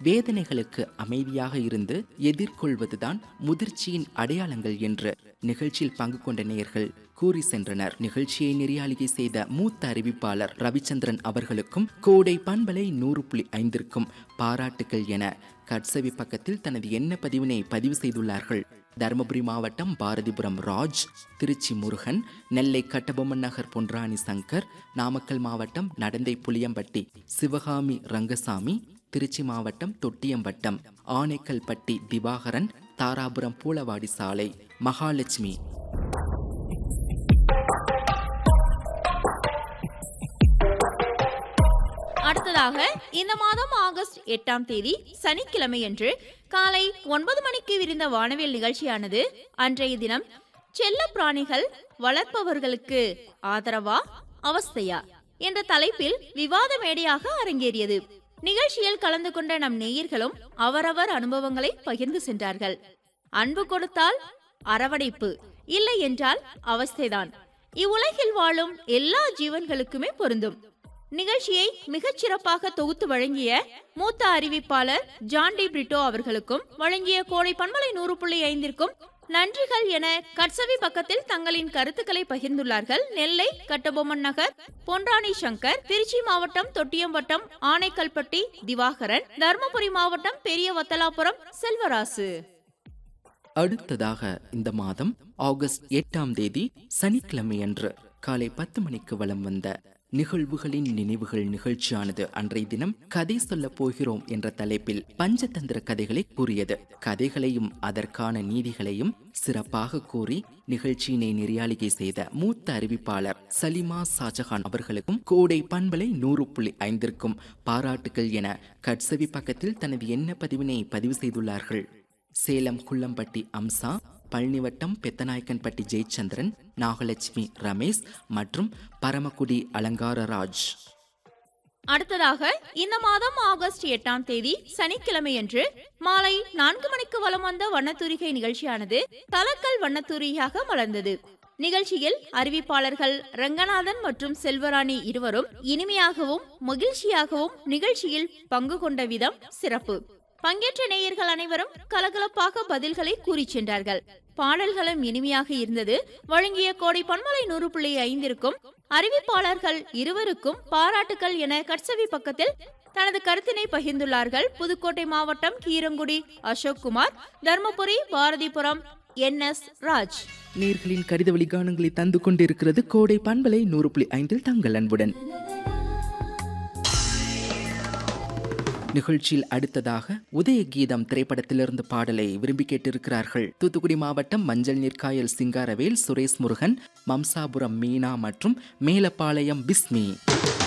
வேதனைகளுக்கு அமைதியாக இருந்து எதிர்கொள்வதுதான் முதிர்ச்சியின் அடையாளங்கள் என்று நிகழ்ச்சியில் பங்கு கொண்ட நேயர்கள் கூறி சென்றனர் நிகழ்ச்சியை நெறியாளிகை செய்த மூத்த அறிவிப்பாளர் ரவிச்சந்திரன் அவர்களுக்கும் கோடை பண்பலை நூறு புள்ளி ஐந்திற்கும் பாராட்டுகள் என கட்சவி பக்கத்தில் தனது எண்ண பதிவினை பதிவு செய்துள்ளார்கள் தருமபுரி மாவட்டம் பாரதிபுரம் ராஜ் திருச்சி முருகன் நெல்லை கட்டபொம்மன் நகர் பொன்ராணி சங்கர் நாமக்கல் மாவட்டம் நடந்தை புளியம்பட்டி சிவகாமி ரங்கசாமி திருச்சி மாவட்டம் தொட்டியம்பட்டம் ஆனைக்கல்பட்டி திவாகரன் தாராபுரம் பூலவாடி சாலை மகாலட்சுமி அடுத்ததாக இந்த மாதம் ஆகஸ்ட் எட்டாம் தேதி சனிக்கிழமையன்று காலை ஒன்பது மணிக்கு விரிந்த வானவியல் நிகழ்ச்சியானது அன்றைய தினம் செல்ல பிராணிகள் வளர்ப்பவர்களுக்கு ஆதரவா அவஸ்தையா என்ற தலைப்பில் விவாத மேடையாக அரங்கேறியது நிகழ்ச்சியில் கலந்து கொண்ட நம் நேயர்களும் அவரவர் அனுபவங்களை பகிர்ந்து சென்றார்கள் அன்பு கொடுத்தால் அரவணைப்பு இல்லை என்றால் அவஸ்தைதான் இவ்வுலகில் வாழும் எல்லா ஜீவன்களுக்குமே பொருந்தும் நிகழ்ச்சியை மிகச் சிறப்பாக தொகுத்து வழங்கிய மூத்த அறிவிப்பாளர் ஜான் டி பிரிட்டோ அவர்களுக்கும் வழங்கிய கோடை பண்பலை நூறு புள்ளி ஐந்திற்கும் நன்றிகள் என கட்சவி பக்கத்தில் தங்களின் கருத்துக்களை பகிர்ந்துள்ளார்கள் நெல்லை கட்டபொம்மன் நகர் பொன்ராணி சங்கர் திருச்சி மாவட்டம் தொட்டியம்பட்டம் ஆனைக்கல்பட்டி திவாகரன் தருமபுரி மாவட்டம் பெரிய வத்தலாபுரம் செல்வராசு அடுத்ததாக இந்த மாதம் ஆகஸ்ட் எட்டாம் தேதி சனிக்கிழமையன்று காலை பத்து மணிக்கு வலம் வந்த நிகழ்வுகளின் நினைவுகள் நிகழ்ச்சியானது அன்றைய தினம் கதை சொல்ல போகிறோம் என்ற தலைப்பில் பஞ்சதந்திர கதைகளை கூறியது கதைகளையும் அதற்கான நீதிகளையும் சிறப்பாக கூறி நிகழ்ச்சியினை நெறியாளிகை செய்த மூத்த அறிவிப்பாளர் சலிமா ஷாஜஹான் அவர்களுக்கும் கோடை பண்பலை நூறு புள்ளி ஐந்திற்கும் பாராட்டுகள் என கட்சவி பக்கத்தில் தனது எண்ண பதிவினை பதிவு செய்துள்ளார்கள் சேலம் குள்ளம்பட்டி அம்சா பழனிவட்டம் பெத்தநாயக்கன்பட்டி ஜெயச்சந்திரன் நாகலட்சுமி ரமேஷ் மற்றும் பரமக்குடி அலங்காரராஜ் அடுத்ததாக இந்த மாதம் ஆகஸ்ட் எட்டாம் தேதி சனிக்கிழமையன்று மாலை நான்கு மணிக்கு வலம் வந்த வண்ணத்தூரிகை நிகழ்ச்சியானது தலக்கல் வண்ணத்தூரியாக மலர்ந்தது நிகழ்ச்சியில் அறிவிப்பாளர்கள் ரங்கநாதன் மற்றும் செல்வராணி இருவரும் இனிமையாகவும் மகிழ்ச்சியாகவும் நிகழ்ச்சியில் பங்கு கொண்ட விதம் சிறப்பு பங்கேற்ற நேயர்கள் அனைவரும் கலகலப்பாக பதில்களை கூறிச் சென்றார்கள் பாடல்களும் இனிமையாக இருந்தது வழங்கிய கோடை பன்மலை நூறு புள்ளி ஐந்திற்கும் அறிவிப்பாளர்கள் இருவருக்கும் பாராட்டுகள் என கட்சவி பக்கத்தில் தனது கருத்தினை பகிர்ந்துள்ளார்கள் புதுக்கோட்டை மாவட்டம் கீரங்குடி அசோக் குமார் தர்மபுரி பாரதிபுரம் என் எஸ் ராஜ் நேர்களின் கடித வழிகாணங்களை தந்து கொண்டிருக்கிறது கோடை பண்பலை நூறு புள்ளி ஐந்தில் தங்கள் அன்புடன் நிகழ்ச்சியில் அடுத்ததாக உதய கீதம் திரைப்படத்திலிருந்து பாடலை விரும்பி கேட்டிருக்கிறார்கள் தூத்துக்குடி மாவட்டம் மஞ்சள் நீர்க்காயல் சிங்காரவேல் சுரேஷ் முருகன் மம்சாபுரம் மீனா மற்றும் மேலப்பாளையம் பிஸ்மி